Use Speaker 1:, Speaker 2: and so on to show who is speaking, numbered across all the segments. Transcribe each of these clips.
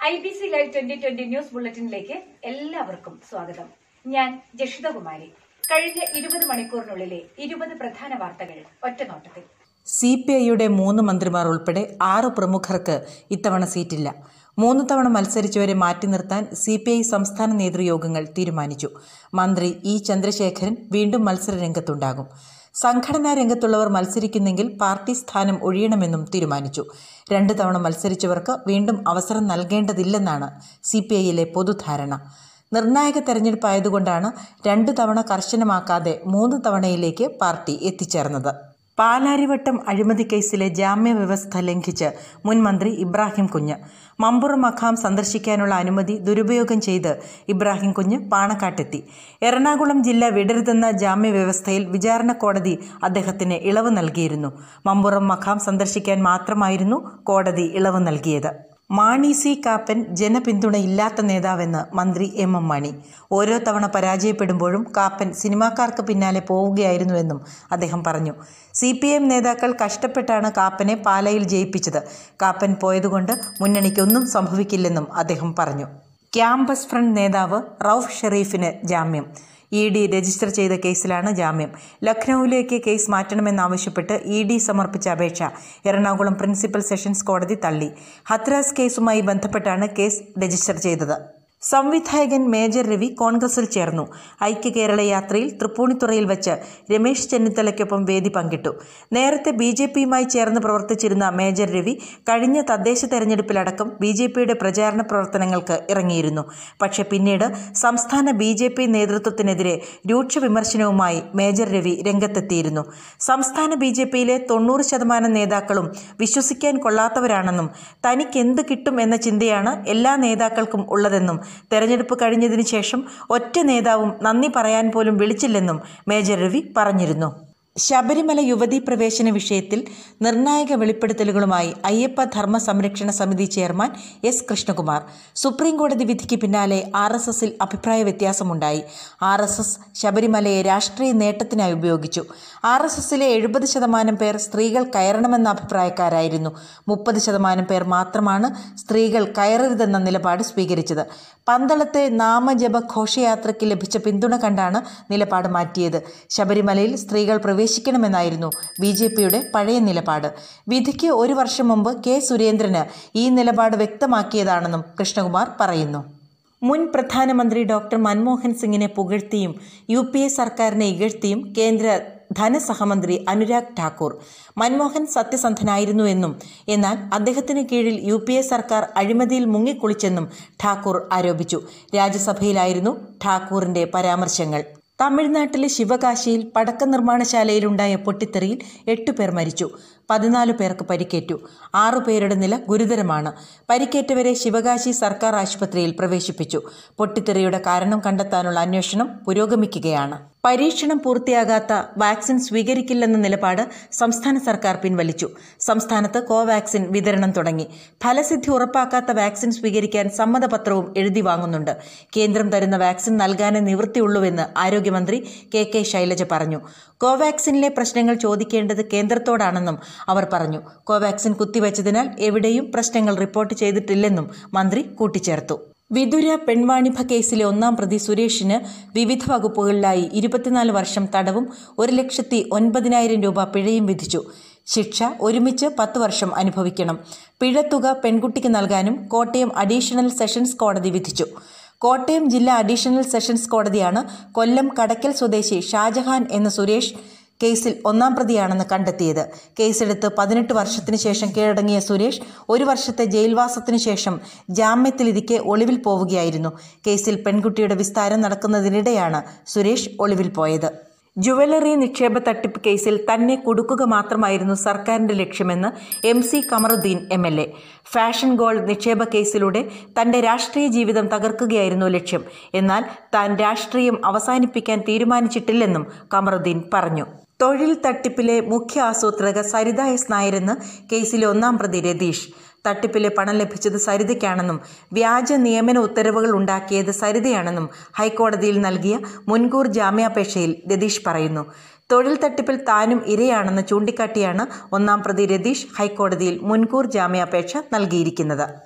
Speaker 1: I B C live twenty twenty news ബുള്ളറ്റിനിലേക്ക് എല്ലാവർക്കും സ്വാഗതം ഞാൻ ജഷിതകുമാരി കഴിഞ്ഞ ഇരുപത് മണിക്കൂറിനുള്ളിലെ ഇരുപത് പ്രധാന വാർത്തകൾ ഒറ്റനോട്ടത്തിൽ
Speaker 2: സി പി ഐയുടെ മൂന്ന് മന്ത്രിമാർ ഉൾപ്പെടെ ആറ് പ്രമുഖർക്ക് ഇത്തവണ സീറ്റില്ല മൂന്ന് തവണ മത്സരിച്ചവരെ മാറ്റി നിർത്താൻ സി പി ഐ സംസ്ഥാന നേതൃയോഗങ്ങൾ തീരുമാനിച്ചു മന്ത്രി ഇ ചന്ദ്രശേഖരൻ വീണ്ടും മത്സര രംഗത്തുണ്ടാകും സംഘടനാ രംഗത്തുള്ളവർ മത്സരിക്കുന്നെങ്കിൽ പാർട്ടി സ്ഥാനം ഒഴിയണമെന്നും തീരുമാനിച്ചു രണ്ട് തവണ മത്സരിച്ചവർക്ക് വീണ്ടും അവസരം നൽകേണ്ടതില്ലെന്നാണ് സി പി ഐയിലെ പൊതുധാരണ നിർണായക തെരഞ്ഞെടുപ്പായതുകൊണ്ടാണ് രണ്ടു തവണ കർശനമാക്കാതെ മൂന്ന് തവണയിലേക്ക് പാർട്ടി എത്തിച്ചേർന്നത് പാലാരിവട്ടം അഴിമതി കേസിലെ ജാമ്യ വ്യവസ്ഥ ലംഘിച്ച് മുൻ മന്ത്രി ഇബ്രാഹിം കുഞ്ഞ് മമ്പുറം മഖാം സന്ദർശിക്കാനുള്ള അനുമതി ദുരുപയോഗം ചെയ്ത് ഇബ്രാഹിം കുഞ്ഞ് പാണക്കാട്ടെത്തി എറണാകുളം ജില്ല വിടരുതെന്ന ജാമ്യ വ്യവസ്ഥയിൽ വിചാരണ കോടതി അദ്ദേഹത്തിന് ഇളവ് നൽകിയിരുന്നു മമ്പുറം മഖാം സന്ദർശിക്കാൻ മാത്രമായിരുന്നു കോടതി ഇളവ് നൽകിയത് മാണി സി കാപ്പൻ ജനപിന്തുണയില്ലാത്ത നേതാവെന്ന് മന്ത്രി എം എം മണി ഓരോ തവണ പരാജയപ്പെടുമ്പോഴും കാപ്പൻ സിനിമാക്കാർക്ക് പിന്നാലെ പോവുകയായിരുന്നുവെന്നും അദ്ദേഹം പറഞ്ഞു സി പി എം നേതാക്കൾ കഷ്ടപ്പെട്ടാണ് കാപ്പനെ പാലയിൽ ജയിപ്പിച്ചത് കാപ്പൻ പോയതുകൊണ്ട് മുന്നണിക്കൊന്നും സംഭവിക്കില്ലെന്നും അദ്ദേഹം പറഞ്ഞു ക്യാമ്പസ് ഫ്രണ്ട് നേതാവ് റൌഫ് ഷെറീഫിന് ജാമ്യം ഇ ഡി രജിസ്റ്റർ ചെയ്ത കേസിലാണ് ജാമ്യം ലഖ്നൌവിലേക്ക് കേസ് മാറ്റണമെന്നാവശ്യപ്പെട്ട് ഇ ഡി സമർപ്പിച്ച അപേക്ഷ എറണാകുളം പ്രിൻസിപ്പൽ സെഷൻസ് കോടതി തള്ളി ഹത്രാസ് കേസുമായി ബന്ധപ്പെട്ടാണ് കേസ് രജിസ്റ്റർ ചെയ്തത് സംവിധായകൻ മേജർ രവി കോൺഗ്രസിൽ ചേർന്നു ഐക്യ കേരള യാത്രയിൽ തൃപ്പൂണിത്തുറയിൽ വെച്ച് രമേശ് ചെന്നിത്തലയ്ക്കൊപ്പം വേദി പങ്കിട്ടു നേരത്തെ ബി ജെ പിയുമായി ചേർന്ന് പ്രവർത്തിച്ചിരുന്ന മേജർ രവി കഴിഞ്ഞ തദ്ദേശ തെരഞ്ഞെടുപ്പിലടക്കം ബി ജെ പിയുടെ പ്രചാരണ പ്രവർത്തനങ്ങൾക്ക് ഇറങ്ങിയിരുന്നു പക്ഷേ പിന്നീട് സംസ്ഥാന ബി ജെ പി നേതൃത്വത്തിനെതിരെ രൂക്ഷ വിമർശനവുമായി മേജർ രവി രംഗത്തെത്തിയിരുന്നു സംസ്ഥാന ബി ജെ പിയിലെ തൊണ്ണൂറ് ശതമാനം നേതാക്കളും വിശ്വസിക്കാൻ കൊള്ളാത്തവരാണെന്നും തനിക്ക് എന്ത് കിട്ടും എന്ന ചിന്തയാണ് എല്ലാ നേതാക്കൾക്കും ഉള്ളതെന്നും തെരഞ്ഞെടുപ്പ് കഴിഞ്ഞതിന് ശേഷം ഒറ്റ നേതാവും നന്ദി പറയാൻ പോലും വിളിച്ചില്ലെന്നും മേജർ രവി പറഞ്ഞിരുന്നു ശബരിമല യുവതീ പ്രവേശന വിഷയത്തിൽ നിർണായക വെളിപ്പെടുത്തലുകളുമായി അയ്യപ്പ ധർമ്മ സംരക്ഷണ സമിതി ചെയർമാൻ എസ് കൃഷ്ണകുമാർ സുപ്രീം കോടതി വിധിക്ക് പിന്നാലെ ആർ എസ് എസിൽ അഭിപ്രായ വ്യത്യാസമുണ്ടായി ആർ എസ് എസ് ശബരിമലയെ രാഷ്ട്രീയ നേട്ടത്തിനായി ഉപയോഗിച്ചു ആർ എസ് എസിലെ എഴുപത് ശതമാനം പേർ സ്ത്രീകൾ കയറണമെന്ന അഭിപ്രായക്കാരായിരുന്നു മുപ്പത് ശതമാനം പേർ മാത്രമാണ് സ്ത്രീകൾ കയറരുതെന്ന നിലപാട് സ്വീകരിച്ചത് പന്തളത്തെ നാമജപ ഘോഷയാത്രയ്ക്ക് ലഭിച്ച പിന്തുണ കണ്ടാണ് നിലപാട് മാറ്റിയത് ശബരിമലയിൽ സ്ത്രീകൾ പ്രവേശിക്കണമെന്നായിരുന്നു ബി ജെ പിയുടെ പഴയ നിലപാട് വിധിക്ക് ഒരു വർഷം മുമ്പ് കെ സുരേന്ദ്രന് ഈ നിലപാട് വ്യക്തമാക്കിയതാണെന്നും കൃഷ്ണകുമാർ പറയുന്നു മുൻ പ്രധാനമന്ത്രി ഡോക്ടർ മൻമോഹൻ സിംഗിനെ പുകഴ്ത്തിയും യു പി എ സർക്കാരിനെ ഇകഴ്ത്തിയും കേന്ദ്ര ധനസഹമന്ത്രി അനുരാഗ് ഠാക്കൂർ മൻമോഹൻ സത്യസന്ധനായിരുന്നു എന്നും എന്നാൽ അദ്ദേഹത്തിന് കീഴിൽ യു പി എ സർക്കാർ അഴിമതിയിൽ മുങ്ങിക്കുളിച്ചെന്നും ഠാക്കൂർ ആരോപിച്ചു രാജ്യസഭയിലായിരുന്നു ഠാക്കൂറിന്റെ പരാമർശങ്ങൾ തമിഴ്നാട്ടിലെ ശിവകാശിയിൽ പടക്ക നിർമ്മാണശാലയിലുണ്ടായ പൊട്ടിത്തെറിയിൽ എട്ടുപേർ മരിച്ചു പതിനാല് പേർക്ക് പരിക്കേറ്റു ആറുപേരുടെ നില ഗുരുതരമാണ് പരിക്കേറ്റവരെ ശിവകാശി സർക്കാർ ആശുപത്രിയിൽ പ്രവേശിപ്പിച്ചു പൊട്ടിത്തെറിയുടെ കാരണം കണ്ടെത്താനുള്ള അന്വേഷണം പുരോഗമിക്കുകയാണ് പരീക്ഷണം പൂർത്തിയാകാത്ത വാക്സിൻ സ്വീകരിക്കില്ലെന്ന നിലപാട് സംസ്ഥാന സർക്കാർ പിൻവലിച്ചു സംസ്ഥാനത്ത് കോവാക്സിൻ വിതരണം തുടങ്ങി ഫലസിദ്ധി ഉറപ്പാക്കാത്ത വാക്സിൻ സ്വീകരിക്കാൻ സമ്മതപത്രവും എഴുതി വാങ്ങുന്നുണ്ട് കേന്ദ്രം തരുന്ന വാക്സിൻ നൽകാനേ നിവൃത്തിയുള്ളൂവെന്ന് ആരോഗ്യമന്ത്രി കെ കെ ശൈലജ പറഞ്ഞു കോവാക്സിനിലെ പ്രശ്നങ്ങൾ ചോദിക്കേണ്ടത് കേന്ദ്രത്തോടാണെന്നും അവർ പറഞ്ഞു കോവാക്സിൻ കുത്തിവച്ചതിനാൽ എവിടെയും പ്രശ്നങ്ങൾ റിപ്പോർട്ട് ചെയ്തിട്ടില്ലെന്നും മന്ത്രി കൂട്ടിച്ചേർത്തു വിതുര പെൺവാണിഭ കേസിലെ ഒന്നാം പ്രതി സുരേഷിന് വിവിധ വകുപ്പുകളിലായി ഇരുപത്തിനാല് വർഷം തടവും ഒരു ലക്ഷത്തി ഒൻപതിനായിരം രൂപ പിഴയും വിധിച്ചു ശിക്ഷ ഒരുമിച്ച് പത്ത് വർഷം അനുഭവിക്കണം പിഴത്തുക പെൺകുട്ടിക്ക് നൽകാനും കോട്ടയം അഡീഷണൽ സെഷൻസ് കോടതി വിധിച്ചു കോട്ടയം ജില്ലാ അഡീഷണൽ സെഷൻസ് കോടതിയാണ് കൊല്ലം കടക്കൽ സ്വദേശി ഷാജഹാൻ എന്ന സുരേഷ് കേസിൽ ഒന്നാം പ്രതിയാണെന്ന് കണ്ടെത്തിയത് കേസെടുത്ത് പതിനെട്ട് വർഷത്തിന് ശേഷം കീഴടങ്ങിയ സുരേഷ് ഒരു വർഷത്തെ ജയിൽവാസത്തിനു ശേഷം ജാമ്യത്തിലിരിക്കെ ഒളിവിൽ പോവുകയായിരുന്നു കേസിൽ പെൺകുട്ടിയുടെ വിസ്താരം നടക്കുന്നതിനിടെയാണ് സുരേഷ് ഒളിവിൽ പോയത് ജുവലറി നിക്ഷേപ തട്ടിപ്പ് കേസിൽ തന്നെ കുടുക്കുക മാത്രമായിരുന്നു സർക്കാരിന്റെ ലക്ഷ്യമെന്ന് M C Kamaruddin M L A fashion gold നിക്ഷേപ കേസിലൂടെ തന്റെ രാഷ്ട്രീയ ജീവിതം തകർക്കുകയായിരുന്നു ലക്ഷ്യം എന്നാൽ താൻ രാഷ്ട്രീയം അവസാനിപ്പിക്കാൻ തീരുമാനിച്ചിട്ടില്ലെന്നും കമറുദ്ദീൻ പറഞ്ഞു തൊഴിൽ തട്ടിപ്പിലെ മുഖ്യ ആസൂത്രക സരിത എസ് നായരെന്ന് കേസിലെ ഒന്നാം പ്രതി രതീഷ് തട്ടിപ്പിലെ പണം ലഭിച്ചത് സരിതയ്ക്കാണെന്നും വ്യാജ നിയമന ഉത്തരവുകൾ ഉണ്ടാക്കിയത് സരിതയാണെന്നും ഹൈക്കോടതിയിൽ നൽകിയ മുൻകൂർ ജാമ്യാപേക്ഷയിൽ രതീഷ് പറയുന്നു തൊഴിൽ തട്ടിപ്പിൽ താനും ഇരയാണെന്ന് ചൂണ്ടിക്കാട്ടിയാണ് ഒന്നാം പ്രതി രതീഷ് ഹൈക്കോടതിയിൽ മുൻകൂർ ജാമ്യാപേക്ഷ നൽകിയിരിക്കുന്നത്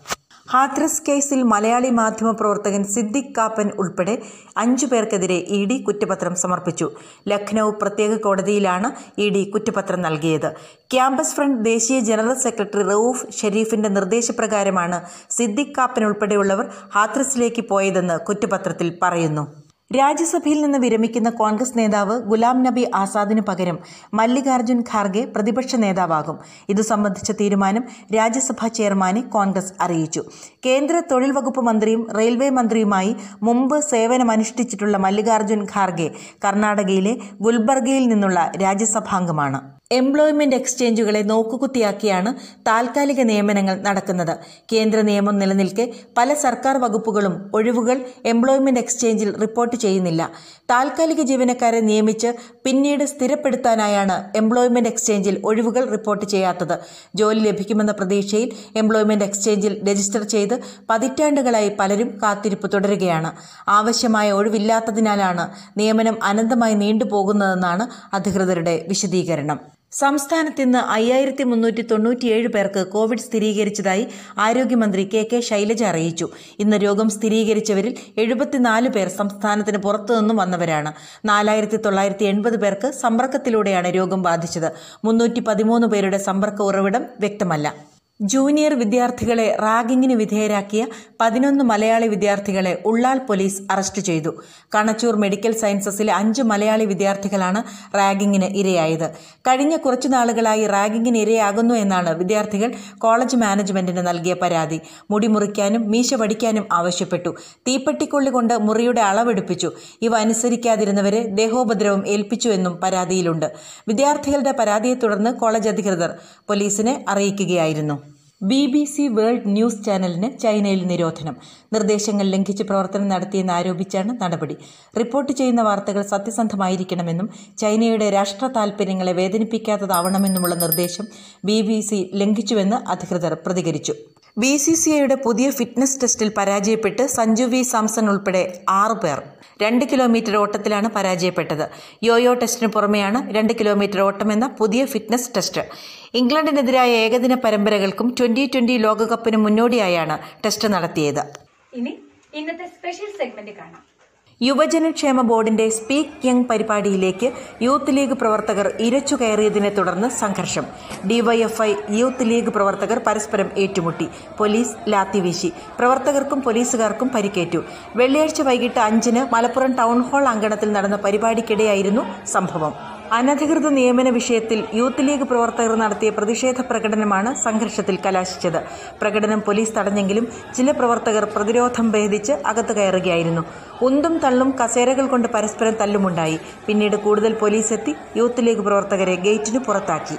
Speaker 2: ഹാത്രസ് കേസിൽ മലയാളി മാധ്യമപ്രവർത്തകൻ സിദ്ദിഖ് കാപ്പൻ ഉൾപ്പെടെ അഞ്ചു പേർക്കെതിരെ ഇ ഡി കുറ്റപത്രം സമർപ്പിച്ചു ലഖ്നൌ പ്രത്യേക കോടതിയിലാണ് ഇ ഡി കുറ്റപത്രം നൽകിയത് ക്യാമ്പസ് ഫ്രണ്ട് ദേശീയ ജനറൽ സെക്രട്ടറി റൌഫ് ഷെരീഫിന്റെ നിർദ്ദേശപ്രകാരമാണ് സിദ്ദിഖ് കാപ്പൻ ഉൾപ്പെടെയുള്ളവർ ഹാത്രസിലേക്ക് പോയതെന്ന് കുറ്റപത്രത്തിൽ പറയുന്നു രാജ്യസഭയിൽ നിന്ന് വിരമിക്കുന്ന കോൺഗ്രസ് നേതാവ് ഗുലാം നബി ആസാദിന് പകരം മല്ലികാർജ്ജുൻ ഖാർഗെ പ്രതിപക്ഷ നേതാവാകും ഇതു സംബന്ധിച്ച തീരുമാനം രാജ്യസഭാ ചെയർമാനെ കോൺഗ്രസ് അറിയിച്ചു കേന്ദ്ര തൊഴിൽ വകുപ്പ് മന്ത്രിയും റെയിൽവേ മന്ത്രിയുമായി മുമ്പ് സേവനമനുഷ്ഠിച്ചിട്ടുള്ള മല്ലികാർജ്ജുൻ ഖാർഗെ കർണാടകയിലെ ഗുൽബർഗയിൽ നിന്നുള്ള രാജ്യസഭാംഗമാണ് എംപ്ലോയ്മെന്റ് എക്സ്ചേഞ്ചുകളെ നോക്കുകുത്തിയാക്കിയാണ് താൽക്കാലിക നിയമനങ്ങൾ നടക്കുന്നത് കേന്ദ്ര നിയമം നിലനിൽക്കെ പല സർക്കാർ വകുപ്പുകളും ഒഴിവുകൾ എംപ്ലോയ്മെന്റ് എക്സ്ചേഞ്ചിൽ റിപ്പോർട്ട് ചെയ്യുന്നില്ല താൽക്കാലിക ജീവനക്കാരെ നിയമിച്ച് പിന്നീട് സ്ഥിരപ്പെടുത്താനായാണ് എംപ്ലോയ്മെന്റ് എക്സ്ചേഞ്ചിൽ ഒഴിവുകൾ റിപ്പോർട്ട് ചെയ്യാത്തത് ജോലി ലഭിക്കുമെന്ന പ്രതീക്ഷയിൽ എംപ്ലോയ്മെന്റ് എക്സ്ചേഞ്ചിൽ രജിസ്റ്റർ ചെയ്ത് പതിറ്റാണ്ടുകളായി പലരും കാത്തിരിപ്പ് തുടരുകയാണ് ആവശ്യമായ ഒഴിവില്ലാത്തതിനാലാണ് നിയമനം അനന്തമായി നീണ്ടുപോകുന്നതെന്നാണ് അധികൃതരുടെ വിശദീകരണം സംസ്ഥാനത്ത് ഇന്ന് അയ്യായിരത്തി മുന്നൂറ്റി തൊണ്ണൂറ്റിയേഴ് പേർക്ക് കോവിഡ് സ്ഥിരീകരിച്ചതായി ആരോഗ്യമന്ത്രി കെ കെ ശൈലജ അറിയിച്ചു ഇന്ന് രോഗം സ്ഥിരീകരിച്ചവരിൽ എഴുപത്തിനാല് പേർ സംസ്ഥാനത്തിന് പുറത്തുനിന്നും വന്നവരാണ് നാലായിരത്തി തൊള്ളായിരത്തി എൺപത് പേർക്ക് സമ്പർക്കത്തിലൂടെയാണ് രോഗം ബാധിച്ചത് മുന്നൂറ്റി പതിമൂന്ന് പേരുടെ സമ്പർക്ക ഉറവിടം വ്യക്തമല്ല ജൂനിയർ വിദ്യാർത്ഥികളെ റാഗിങ്ങിന് വിധേയരാക്കിയ പതിനൊന്ന് മലയാളി വിദ്യാർത്ഥികളെ ഉള്ളാൾ പോലീസ് അറസ്റ്റ് ചെയ്തു കണച്ചൂർ മെഡിക്കൽ സയൻസസിലെ അഞ്ച് മലയാളി വിദ്യാർത്ഥികളാണ് റാഗിങ്ങിന് ഇരയായത് കഴിഞ്ഞ കുറച്ചു നാളുകളായി റാഗിങ്ങിന് ഇരയാകുന്നു എന്നാണ് വിദ്യാർത്ഥികൾ കോളേജ് മാനേജ്മെന്റിന് നൽകിയ പരാതി മുടി മുറിക്കാനും മീശ വടിക്കാനും ആവശ്യപ്പെട്ടു തീപ്പെട്ടിക്കൊള്ളി കൊണ്ട് മുറിയുടെ അളവെടുപ്പിച്ചു ഇവ അനുസരിക്കാതിരുന്നവരെ ദേഹോപദ്രവം ഏൽപ്പിച്ചുവെന്നും പരാതിയിലുണ്ട് വിദ്യാർത്ഥികളുടെ പരാതിയെ തുടർന്ന് കോളേജ് അധികൃതർ പോലീസിനെ അറിയിക്കുകയായിരുന്നു B B C world news ചാനലിന് ചൈനയിൽ നിരോധനം നിർദ്ദേശങ്ങൾ ലംഘിച്ച് പ്രവർത്തനം നടത്തിയെന്ന് ആരോപിച്ചാണ് നടപടി റിപ്പോർട്ട് ചെയ്യുന്ന വാർത്തകൾ സത്യസന്ധമായിരിക്കണമെന്നും ചൈനയുടെ രാഷ്ട്ര താൽപ്പര്യങ്ങളെ വേദനിപ്പിക്കാത്തതാവണമെന്നുമുള്ള നിർദ്ദേശം ബി ബി സി ലംഘിച്ചുവെന്ന് അധികൃതർ പ്രതികരിച്ചു ബി സി സി ഐയുടെ പുതിയ ഫിറ്റ്നസ് ടെസ്റ്റിൽ പരാജയപ്പെട്ട് സഞ്ജു വി സാംസൺ ഉൾപ്പെടെ ആറു പേർ രണ്ട് കിലോമീറ്റർ ഓട്ടത്തിലാണ് പരാജയപ്പെട്ടത് യോയോ ടെസ്റ്റിന് പുറമെയാണ് രണ്ട് കിലോമീറ്റർ ഓട്ടമെന്ന പുതിയ ഫിറ്റ്നസ് ടെസ്റ്റ് ഇംഗ്ലണ്ടിനെതിരായ ഏകദിന പരമ്പരകൾക്കും ട്വന്റി ട്വന്റി ലോകകപ്പിനും മുന്നോടിയായാണ് ടെസ്റ്റ് നടത്തിയത്
Speaker 1: ഇനി ഇന്നത്തെ സ്പെഷ്യൽ സെഗ്മെന്റ് കാണാം
Speaker 2: യുവജനക്ഷേമ ബോർഡിന്റെ സ്പീക്ക് യങ് പരിപാടിയിലേക്ക് യൂത്ത് ലീഗ് പ്രവർത്തകർ ഇരച്ചു കയറിയതിനെ തുടർന്ന് സംഘർഷം ഡിവൈഎഫ്ഐ യൂത്ത് ലീഗ് പ്രവർത്തകർ പരസ്പരം ഏറ്റുമുട്ടി പോലീസ് ലാത്തിവീശി പ്രവർത്തകർക്കും പോലീസുകാർക്കും പരിക്കേറ്റു വെള്ളിയാഴ്ച വൈകിട്ട് അഞ്ചിന് മലപ്പുറം ടൗൺ ഹാൾ അങ്കണത്തിൽ നടന്ന പരിപാടിക്കിടെയായിരുന്നു സംഭവം അനധികൃത നിയമന വിഷയത്തിൽ യൂത്ത് ലീഗ് പ്രവർത്തകർ നടത്തിയ പ്രതിഷേധ പ്രകടനമാണ് സംഘർഷത്തിൽ കലാശിച്ചത് പ്രകടനം പോലീസ് തടഞ്ഞെങ്കിലും ചില പ്രവർത്തകർ പ്രതിരോധം ഭേദിച്ച് അകത്ത് കയറുകയായിരുന്നു ഉന്തും തള്ളും കസേരകൾ കൊണ്ട് പരസ്പരം തല്ലുമുണ്ടായി പിന്നീട് കൂടുതൽ പോലീസ് എത്തി യൂത്ത് ലീഗ് പ്രവർത്തകരെ ഗേറ്റിന് പുറത്താക്കി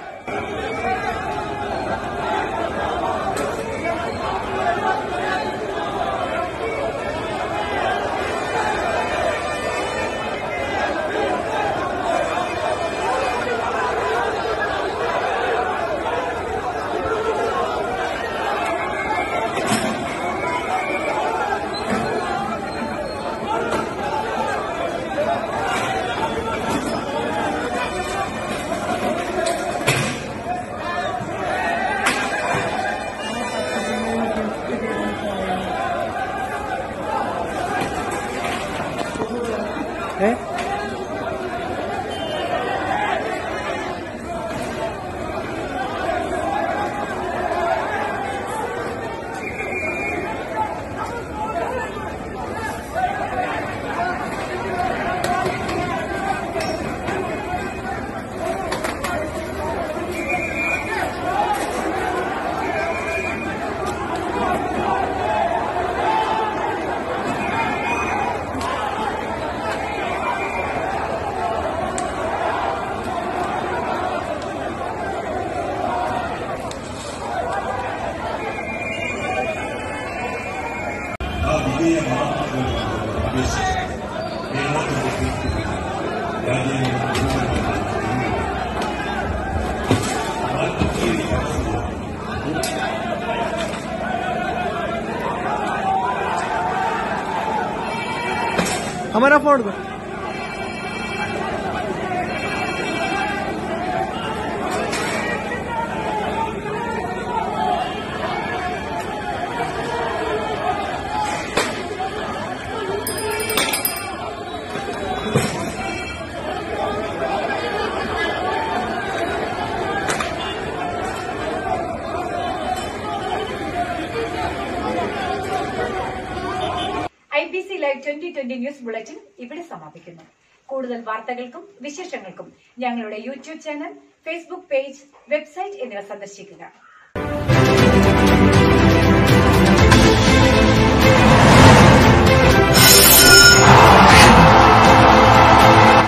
Speaker 3: ആ വിജയ മഹാത്മാക്കളെ അപേക്ഷിച്ച് കേരളത്തിന്റെ രാജ്യങ്ങളുടെ
Speaker 4: हमारा फोन दो
Speaker 1: ട്വന്റി ട്വന്റി ന്യൂസ് ബുള്ളറ്റിൻ ഇവിടെ സമാപിക്കുന്നു കൂടുതൽ വാർത്തകൾക്കും വിശേഷങ്ങൾക്കും ഞങ്ങളുടെ YouTube channel Facebook page website എന്നിവ സന്ദർശിക്കുക